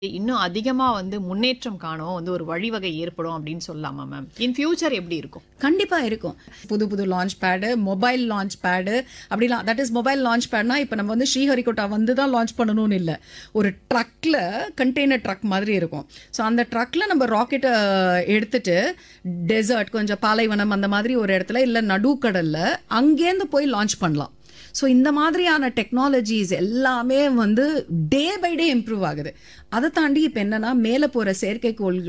இன்னும் அதிகமா வந்து முன்னேற்றம் காணவும் வந்து ஒரு வழிவகை ஏற்படும் அப்படின்னு சொல்லலாமா மேம் இன் ஃபியூச்சர் எப்படி இருக்கும் கண்டிப்பா இருக்கும் புது புது launch pad mobile launch pad அப்படிலாம் தட் இஸ் மொபைல் லான்ச் பேட்னா இப்போ நம்ம வந்து ஸ்ரீஹரிகோட்டா வந்து தான் லான்ச் பண்ணணும்னு இல்லை ஒரு ட்ரக்ல கண்டெய்னர் ட்ரக் மாதிரி இருக்கும் ஸோ அந்த ட்ரக்ல நம்ம ராக்கெட்டை எடுத்துட்டு டெசர்ட் கொஞ்சம் பாலைவனம் அந்த மாதிரி ஒரு இடத்துல இல்லை நடுக்கடல்ல அங்கேருந்து போய் லான்ச் பண்ணலாம் ஸோ இந்த மாதிரியான டெக்னாலஜிஸ் எல்லாமே வந்து டே பை டே இம்ப்ரூவ் ஆகுது அதை தாண்டி இப்போ என்னன்னா மேலே போகிற செயற்கைக்கோள்